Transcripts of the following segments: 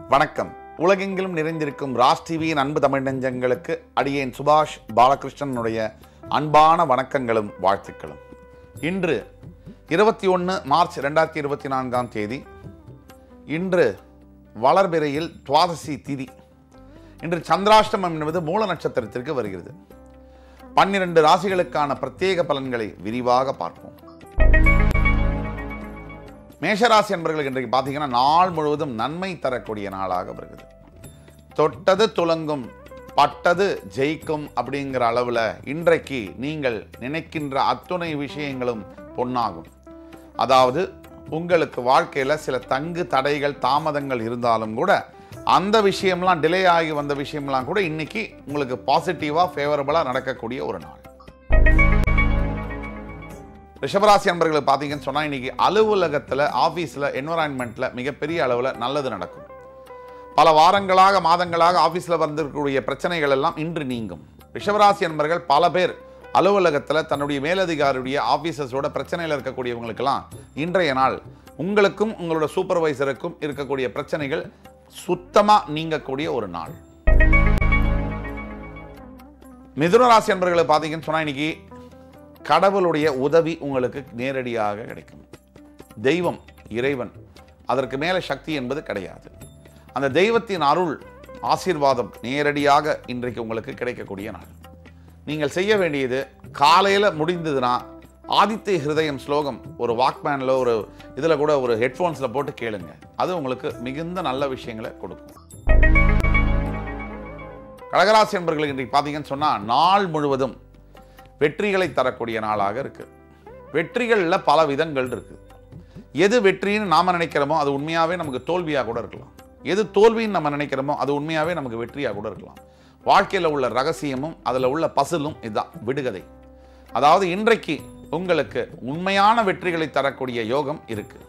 வணக்கம் உலகெங்கிலும் நிறைந்திருக்கும் ராஜ் டிவியின் அன்பு தமிழ் நெஞ்சங்களுக்கு அடியேன் சுபாஷ் பாலகிருஷ்ணனுடைய அன்பான வணக்கங்களும் வாழ்த்துக்களும் இன்று இருபத்தி ஒன்று மார்ச் ரெண்டாயிரத்தி இருபத்தி நான்காம் தேதி இன்று வளர்பிறையில் துவாதசி திதி இன்று சந்திராஷ்டமம் என்பது மூல நட்சத்திரத்திற்கு வருகிறது பன்னிரண்டு ராசிகளுக்கான பிரத்யேக பலன்களை விரிவாக பார்ப்போம் மேஷராசி என்பவர்களுக்கு இன்றைக்கு பார்த்தீங்கன்னா நாள் முழுவதும் நன்மை தரக்கூடிய நாளாக வருகிறது தொட்டது துலங்கும் பட்டது ஜெயிக்கும் அப்படிங்கிற அளவில் இன்றைக்கு நீங்கள் நினைக்கின்ற அத்துணை விஷயங்களும் பொன்னாகும் அதாவது உங்களுக்கு வாழ்க்கையில் சில தங்கு தடைகள் தாமதங்கள் இருந்தாலும் கூட அந்த விஷயம்லாம் டிலே ஆகி வந்த விஷயம்லாம் கூட இன்னைக்கு உங்களுக்கு பாசிட்டிவாக ஃபேவரபுளாக நடக்கக்கூடிய ஒரு நாள் ரிஷபராசி அன்பர்களுக்கு பார்த்தீங்கன்னு சொன்னால் இன்னைக்கு அலுவலகத்தில் ஆஃபீஸில் என்வரான்மெண்ட்டில் மிகப்பெரிய அளவில் நல்லது நடக்கும் பல வாரங்களாக மாதங்களாக ஆஃபீஸில் வந்திருக்கக்கூடிய பிரச்சனைகள் எல்லாம் இன்று நீங்கும் ரிஷபராசி அன்பர்கள் பல பேர் அலுவலகத்தில் தன்னுடைய மேலதிகாரியுடைய ஆஃபீஸர்ஸோட பிரச்சனையில் இருக்கக்கூடியவங்களுக்கெல்லாம் இன்றைய நாள் உங்களுக்கும் உங்களோட சூப்பர்வைசருக்கும் இருக்கக்கூடிய பிரச்சனைகள் சுத்தமாக நீங்கக்கூடிய ஒரு நாள் மிதுன ராசி அன்பர்களை பார்த்தீங்கன்னு சொன்னால் இன்னைக்கு கடவுளுடைய உதவி உங்களுக்கு நேரடியாக கிடைக்கும் தெய்வம் இறைவன் அதற்கு மேலே சக்தி என்பது கிடையாது அந்த தெய்வத்தின் அருள் ஆசீர்வாதம் நேரடியாக இன்றைக்கு உங்களுக்கு கிடைக்கக்கூடிய நாள் நீங்கள் செய்ய வேண்டியது காலையில் முடிந்ததுன்னா ஆதித்ய ஹிருதயம் ஸ்லோகம் ஒரு வாக்மேனில் ஒரு இதில் கூட ஒரு ஹெட்ஃபோன்ஸில் போட்டு கேளுங்க அது உங்களுக்கு மிகுந்த நல்ல விஷயங்களை கொடுக்கும் கடகராசி என்பர்களுக்கு இன்றைக்கு பார்த்தீங்கன்னு சொன்னால் நாள் முழுவதும் வெற்றிகளை தரக்கூடிய நாளாக இருக்கு வெற்றிகளில் பல விதங்கள் இருக்கு எது வெற்றின்னு நாம நினைக்கிறோமோ அது உண்மையாகவே நமக்கு தோல்வியாக கூட இருக்கலாம் எது தோல்வின்னு நம்ம நினைக்கிறோமோ அது உண்மையாகவே நமக்கு வெற்றியாக கூட இருக்கலாம் வாழ்க்கையில் உள்ள ரகசியமும் அதில் உள்ள பசிலும் இதுதான் விடுகதை அதாவது இன்றைக்கு உங்களுக்கு உண்மையான வெற்றிகளை தரக்கூடிய யோகம் இருக்கு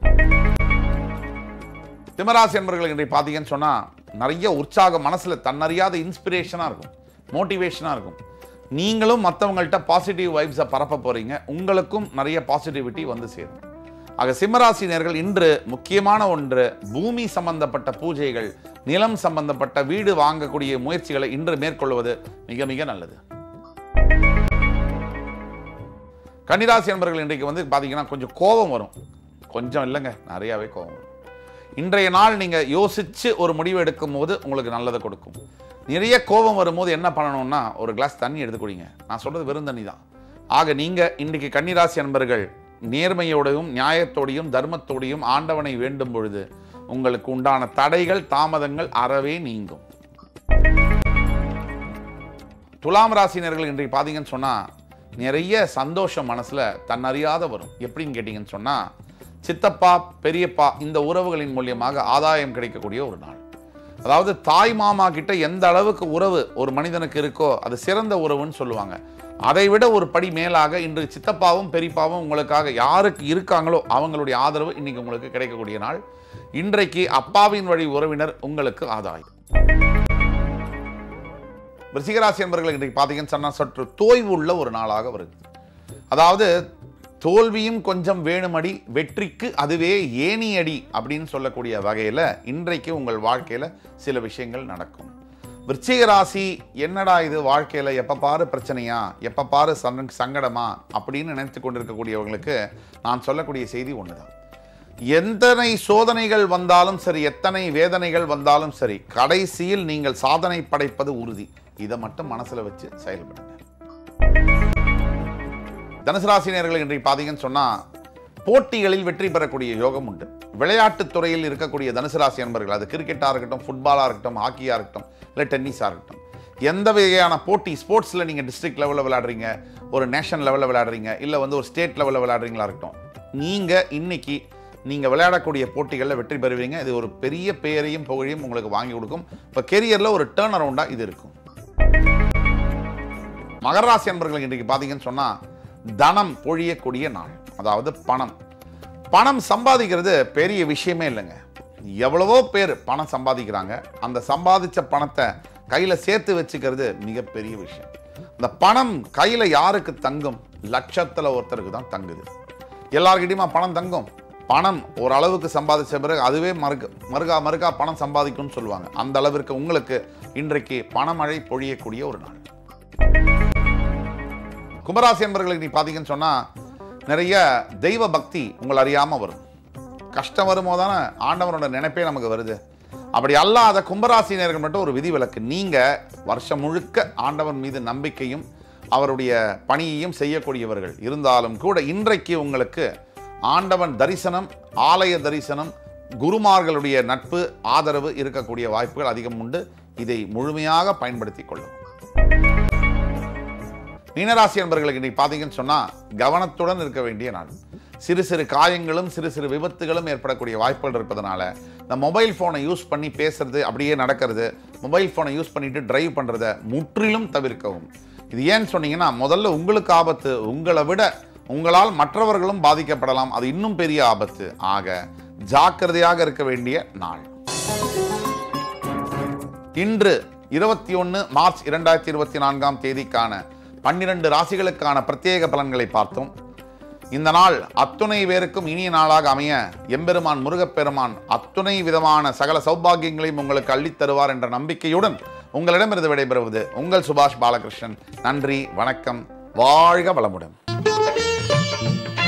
திமராசி என்பவர்கள் இன்றைக்கு பார்த்தீங்கன்னு சொன்னால் நிறைய உற்சாகம் மனசில் தன்னறியாத இன்ஸ்பிரேஷனாக இருக்கும் மோட்டிவேஷனாக இருக்கும் நீங்களும் மற்றவங்கள்ட்ட பாசிட்டிவ் வைப்ஸை பரப்ப போறீங்க உங்களுக்கும் நிறைய பாசிட்டிவிட்டி வந்து சேரும் ஆக சிம்மராசினியர்கள் இன்று முக்கியமான ஒன்று பூமி சம்பந்தப்பட்ட பூஜைகள் நிலம் சம்பந்தப்பட்ட வீடு வாங்கக்கூடிய முயற்சிகளை இன்று மேற்கொள்வது மிக மிக நல்லது கன்னிராசி என்பவர்கள் இன்றைக்கு வந்து பார்த்தீங்கன்னா கொஞ்சம் கோபம் வரும் கொஞ்சம் இல்லைங்க நிறையாவே கோபம் வரும் இன்றைய நாள் நீங்கள் யோசித்து ஒரு முடிவு எடுக்கும் போது உங்களுக்கு நல்லதை கொடுக்கும் நிறைய கோபம் வரும்போது என்ன பண்ணணும்னா ஒரு கிளாஸ் தண்ணி எடுத்து குடிங்க நான் சொல்கிறது வெறும் தண்ணி தான் ஆக நீங்கள் இன்றைக்கு கன்னிராசி அன்பர்கள் நேர்மையோடையும் நியாயத்தோடையும் தர்மத்தோடையும் ஆண்டவனை வேண்டும் பொழுது உங்களுக்கு உண்டான தடைகள் தாமதங்கள் அறவே நீங்கும் துலாம் ராசினியர்கள் இன்றைக்கு பார்த்தீங்கன்னு சொன்னால் நிறைய சந்தோஷம் மனசில் தன்னறியாத வரும் எப்படின்னு கேட்டிங்கன்னு சொன்னால் சித்தப்பா பெரியப்பா இந்த உறவுகளின் மூலியமாக ஆதாயம் கிடைக்கக்கூடிய ஒரு நாள் அதாவது தாய் மாமா கிட்ட எந்த அளவுக்கு உறவு ஒரு மனிதனுக்கு இருக்கோ அது சிறந்த உறவுன்னு சொல்லுவாங்க அதை விட ஒரு படி மேலாக இன்று சித்தப்பாவும் பெரியப்பாவும் உங்களுக்காக யாருக்கு இருக்காங்களோ அவங்களுடைய ஆதரவு இன்னைக்கு உங்களுக்கு கிடைக்கக்கூடிய நாள் இன்றைக்கு அப்பாவின் வழி உறவினர் உங்களுக்கு ஆதாயம் ரிஷிகராசி என்பவர்கள் இன்றைக்கு பார்த்தீங்கன்னு சொன்னால் சற்று தோய்வு உள்ள ஒரு நாளாக வருது அதாவது தோல்வியும் கொஞ்சம் வேணுமடி வெற்றிக்கு அதுவே ஏணியடி அப்படின்னு சொல்லக்கூடிய வகையில் இன்றைக்கு உங்கள் வாழ்க்கையில் சில விஷயங்கள் நடக்கும் விருச்சிக ராசி என்னடா இது வாழ்க்கையில் எப்போ பாரு பிரச்சனையா எப்போ பாரு சங்க சங்கடமா அப்படின்னு நினைத்து கொண்டிருக்கக்கூடியவங்களுக்கு நான் சொல்லக்கூடிய செய்தி ஒன்று தான் எத்தனை சோதனைகள் வந்தாலும் சரி எத்தனை வேதனைகள் வந்தாலும் சரி கடைசியில் நீங்கள் சாதனை படைப்பது உறுதி இதை மட்டும் மனசில் வச்சு செயல்படுங்க தனுசு ராசினியர்கள் இன்றைக்கு பார்த்தீங்கன்னு சொன்னால் போட்டிகளில் வெற்றி பெறக்கூடிய யோகம் உண்டு விளையாட்டுத் துறையில் இருக்கக்கூடிய தனுசு ராசி அன்பர்கள் அது கிரிக்கெட்டாக இருக்கட்டும் ஃபுட்பாலாக இருக்கட்டும் ஹாக்கியாக இருக்கட்டும் இல்லை டென்னிஸாக இருக்கட்டும் எந்த வகையான போட்டி ஸ்போர்ட்ஸில் நீங்கள் டிஸ்ட்ரிக்ட் லெவலில் விளையாடுறீங்க ஒரு நேஷனல் லெவலில் விளையாடுறீங்க இல்லை வந்து ஒரு ஸ்டேட் லெவலில் விளையாடுறீங்களா இருக்கட்டும் நீங்கள் இன்னைக்கு நீங்கள் விளையாடக்கூடிய போட்டிகளில் வெற்றி பெறுவீங்க இது ஒரு பெரிய பெயரையும் புகழையும் உங்களுக்கு வாங்கி கொடுக்கும் இப்போ கெரியரில் ஒரு டேர்ன் அரவுண்டாக இது இருக்கும் மகர ராசி அன்பர்கள் இன்றைக்கு பார்த்தீங்கன்னு சொன்னால் தனம் பொழியக்கூடிய நாள் அதாவது பணம் பணம் சம்பாதிக்கிறது பெரிய விஷயமே இல்லைங்க எவ்வளவோ பேர் பணம் சம்பாதிக்கிறாங்க அந்த சம்பாதிச்ச பணத்தை கையில் சேர்த்து வச்சுக்கிறது மிகப்பெரிய விஷயம் அந்த பணம் கையில் யாருக்கு தங்கும் லட்சத்தில் ஒருத்தருக்கு தான் தங்குது எல்லார்கிட்டயுமா பணம் தங்கும் பணம் ஓரளவுக்கு சம்பாதிச்ச பிறகு அதுவே மறுக்க மறுகா மறுகா பணம் சம்பாதிக்கும்னு சொல்லுவாங்க அந்த அளவிற்கு உங்களுக்கு இன்றைக்கு பணமழை பொழியக்கூடிய ஒரு நாள் கும்பராசி என்பர்களுக்கு நீ பார்த்தீங்கன்னு சொன்னா நிறைய தெய்வ பக்தி உங்களை அறியாம வரும் கஷ்டம் வரும்போது தானே ஆண்டவனோட நினைப்பே நமக்கு வருது அப்படி அல்லாத கும்பராசினியர்கள் மட்டும் ஒரு விதிவிலக்கு நீங்க வருஷம் முழுக்க ஆண்டவன் மீது நம்பிக்கையும் அவருடைய பணியையும் செய்யக்கூடியவர்கள் இருந்தாலும் கூட இன்றைக்கு உங்களுக்கு ஆண்டவன் தரிசனம் ஆலய தரிசனம் குருமார்களுடைய நட்பு ஆதரவு இருக்கக்கூடிய வாய்ப்புகள் அதிகம் உண்டு இதை முழுமையாக பயன்படுத்திக் கொள்ளும் மீனராசி என்பர்களுக்கு இன்னைக்கு பார்த்தீங்கன்னு சொன்னா கவனத்துடன் இருக்க வேண்டிய நாள் சிறு சிறு காயங்களும் சிறு சிறு விபத்துகளும் ஏற்படக்கூடிய வாய்ப்புகள் இருப்பதனால இந்த மொபைல் ஃபோனை யூஸ் பண்ணி பேசுறது அப்படியே நடக்கிறது மொபைல் ஃபோனை யூஸ் பண்ணிட்டு டிரைவ் பண்றதை முற்றிலும் தவிர்க்கவும் இது ஏன்னு சொன்னீங்கன்னா முதல்ல உங்களுக்கு ஆபத்து உங்களை விட உங்களால் மற்றவர்களும் பாதிக்கப்படலாம் அது இன்னும் பெரிய ஆபத்து ஆக ஜாக்கிரதையாக இருக்க வேண்டிய நாள் இன்று இருபத்தி ஒன்று மார்ச் இரண்டாயிரத்தி இருபத்தி நான்காம் தேதிக்கான பன்னிரண்டு ராசிகளுக்கான பிரத்யேக பலன்களை பார்த்தோம் இந்த நாள் அத்துணை பேருக்கும் இனிய நாளாக அமைய எம்பெருமான் முருகப்பெருமான் அத்துணை விதமான சகல சௌபாகியங்களையும் உங்களுக்கு அள்ளித் தருவார் என்ற நம்பிக்கையுடன் உங்களிடமிருந்து விடைபெறுவது உங்கள் சுபாஷ் பாலகிருஷ்ணன் நன்றி வணக்கம் வாழ்க வளமுடன்